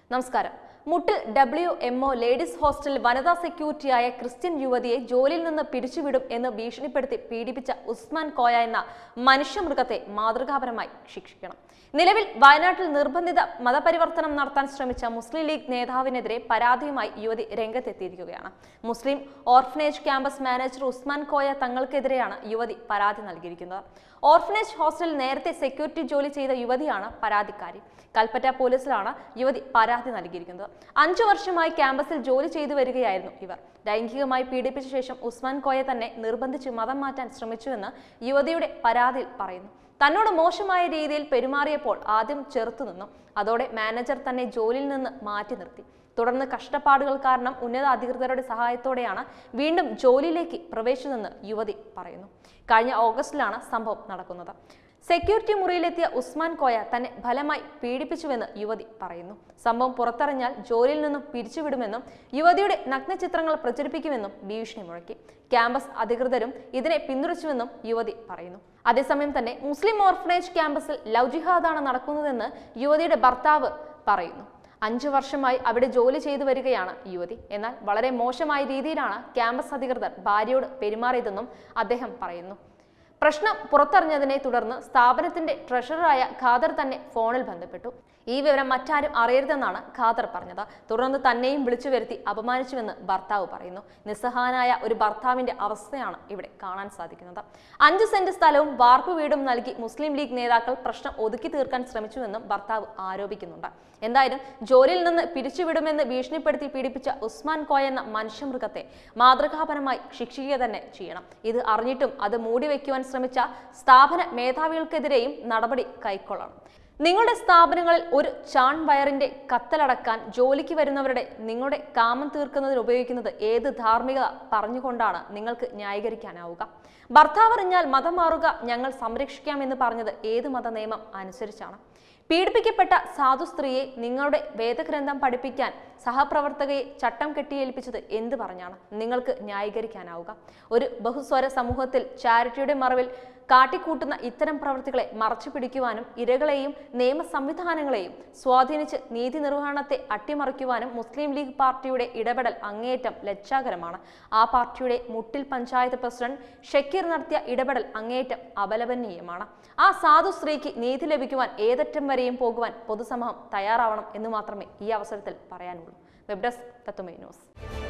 നമസ്കാരം മുട്ടിൽ W MO ladies hostel വനിതാ സെക്യൂരിറ്റിയായ ക്രിസ്ത്യൻ യുവതിയെ ജോലിയിൽ നിന്ന് പിരിച്ചുവിടും എന്ന് ഭീഷണിപ്പെടുത്തി പീഡിപ്പിച്ച ഉസ്മാൻ കോയ എന്ന മനുഷ്യമൃഗത്തെ മാതൃകാപരമായി ശിക്ഷിക്കണം നിലവിൽ വയനാട്ടിൽ നിർബന്ധിത മതപരിവർത്തനം നടത്താൻ ശ്രമിച്ച മുസ്ലിം ലീഗ് നേതാവിനെതിരെ പരാതിയുമായി യുവതി രംഗത്തെത്തിയിരിക്കുകയാണ് Muslim orphanage campus manager Usman Koya തങ്ങൾക്കെതിരെയാണ് യുവതി പരാതി നൽകിയിരിക്കുന്നത് ഓർഫനേജ് ഹോസ്റ്റലിൽ നേരത്തെ സെക്യൂരിറ്റി ജോലി ചെയ്ത യുവതിയാണ് പരാതിക്കാരി കൽപ്പറ്റ പോലീസിലാണ് യുവതി പരാതി നൽകിയിരിക്കുന്നത് അഞ്ചു വർഷമായി ക്യാമ്പസിൽ ജോലി ചെയ്തു വരികയായിരുന്നു ഇവർ ലൈംഗികമായി പീഡിപ്പിച്ച ശേഷം ഉസ്മാൻ കോയ തന്നെ നിർബന്ധിച്ച് മതം മാറ്റാൻ ശ്രമിച്ചുവെന്ന് യുവതിയുടെ പരാതിയിൽ പറയുന്നു തന്നോട് മോശമായ രീതിയിൽ പെരുമാറിയപ്പോൾ ആദ്യം ചെറുത്തു നിന്നു അതോടെ മാനേജർ തന്നെ ജോലിയിൽ നിന്ന് മാറ്റി നിർത്തി തുടർന്ന് കഷ്ടപ്പാടുകൾ കാരണം ഉന്നത അധികൃതരുടെ സഹായത്തോടെയാണ് വീണ്ടും ജോലിയിലേക്ക് പ്രവേശിച്ചതെന്ന് യുവതി പറയുന്നു കഴിഞ്ഞ ഓഗസ്റ്റിലാണ് സംഭവം നടക്കുന്നത് സെക്യൂരിറ്റി മുറിയിലെത്തിയ ഉസ്മാൻ കോയ തന്നെ ഫലമായി പീഡിപ്പിച്ചുവെന്ന് യുവതി പറയുന്നു സംഭവം പുറത്തറിഞ്ഞാൽ ജോലിയിൽ നിന്നും പിരിച്ചുവിടുമെന്നും യുവതിയുടെ നഗ്നചിത്രങ്ങൾ പ്രചരിപ്പിക്കുമെന്നും ഭീഷണി മുഴക്കി ക്യാമ്പസ് അധികൃതരും ഇതിനെ പിന്തുണച്ചുവെന്നും യുവതി പറയുന്നു അതേസമയം തന്നെ മുസ്ലിം ഓർഫനേജ് ക്യാമ്പസിൽ ലവ് ജിഹാദാണ് നടക്കുന്നതെന്ന് യുവതിയുടെ ഭർത്താവ് പറയുന്നു അഞ്ചു വർഷമായി അവിടെ ജോലി ചെയ്തു വരികയാണ് യുവതി എന്നാൽ വളരെ മോശമായ രീതിയിലാണ് ക്യാമ്പസ് അധികൃതർ ഭാര്യയോട് പെരുമാറിയതെന്നും അദ്ദേഹം പറയുന്നു പ്രശ്നം പുറത്തറിഞ്ഞതിനെ തുടർന്ന് സ്ഥാപനത്തിന്റെ ട്രഷററായ ഖാദർ തന്നെ ഫോണിൽ ബന്ധപ്പെട്ടു ഈ വിവരം മറ്റാരും അറിയരുതെന്നാണ് ഖാദർ പറഞ്ഞത് തുടർന്ന് തന്നെയും വിളിച്ചു വരുത്തി അപമാനിച്ചുവെന്ന് ഭർത്താവ് പറയുന്നു നിസ്സഹായനായ ഒരു ഭർത്താവിന്റെ അവസ്ഥയാണ് ഇവിടെ കാണാൻ സാധിക്കുന്നത് അഞ്ച് സെന്റ് സ്ഥലവും വാർപ്പ് വീടും നൽകി മുസ്ലിം ലീഗ് നേതാക്കൾ പ്രശ്നം ഒതുക്കി തീർക്കാൻ ശ്രമിച്ചുവെന്നും ഭർത്താവ് ആരോപിക്കുന്നുണ്ട് എന്തായാലും ജോലിയിൽ നിന്ന് പിരിച്ചുവിടുമെന്ന് ഭീഷണിപ്പെടുത്തി പീഡിപ്പിച്ച ഉസ്മാൻ കോയ എന്ന മനുഷ്യമൃഗത്തെ മാതൃകാപരമായി ശിക്ഷിക്കുക തന്നെ ചെയ്യണം ഇത് അറിഞ്ഞിട്ടും അത് മൂടിവെക്കുവാൻ ശ്രമിച്ച സ്ഥാപന മേധാവികൾക്കെതിരെയും നടപടി കൈക്കൊള്ളണം നിങ്ങളുടെ സ്ഥാപനങ്ങളിൽ ഒരു ചാൺ വയറിന്റെ കത്തലടക്കാൻ ജോലിക്ക് വരുന്നവരുടെ നിങ്ങളുടെ കാമം തീർക്കുന്നതിന് ഉപയോഗിക്കുന്നത് ഏത് ധാർമ്മികത പറഞ്ഞുകൊണ്ടാണ് നിങ്ങൾക്ക് ന്യായീകരിക്കാനാവുക ഭർത്താവ് അറിഞ്ഞാൽ മതം മാറുക ഞങ്ങൾ സംരക്ഷിക്കാമെന്ന് പറഞ്ഞത് ഏത് മത നിയമം അനുസരിച്ചാണ് പീഡിപ്പിക്കപ്പെട്ട സാധു സ്ത്രീയെ നിങ്ങളുടെ വേദഗ്രന്ഥം പഠിപ്പിക്കാൻ സഹപ്രവർത്തകയെ ചട്ടം കെട്ടിയേൽപ്പിച്ചത് എന്ത് പറഞ്ഞാണ് നിങ്ങൾക്ക് ന്യായീകരിക്കാനാവുക ഒരു ബഹുസ്വര സമൂഹത്തിൽ ചാരിറ്റിയുടെ മറവിൽ കാട്ടിക്കൂട്ടുന്ന ഇത്തരം പ്രവൃത്തികളെ മറച്ചു പിടിക്കുവാനും ഇരകളെയും നിയമ സംവിധാനങ്ങളെയും സ്വാധീനിച്ച് നീതി നിർവഹണത്തെ അട്ടിമറിക്കുവാനും മുസ്ലിം ലീഗ് പാർട്ടിയുടെ ഇടപെടൽ അങ്ങേയറ്റം ലജ്ജാകരമാണ് ആ പാർട്ടിയുടെ മുട്ടിൽ പഞ്ചായത്ത് പ്രസിഡന്റ് ഷക്കീർ നടത്തിയ ഇടപെടൽ അങ്ങേയറ്റം അപലപനീയമാണ് ആ സാധു സ്ത്രീക്ക് നീതി ലഭിക്കുവാൻ ഏതറ്റം വരെയും പോകുവാൻ പൊതുസമൂഹം തയ്യാറാവണം എന്ന് മാത്രമേ ഈ അവസരത്തിൽ പറയാനുള്ളൂ വെബ് ഡെസ്ക് തത്തുമൈ ന്യൂസ്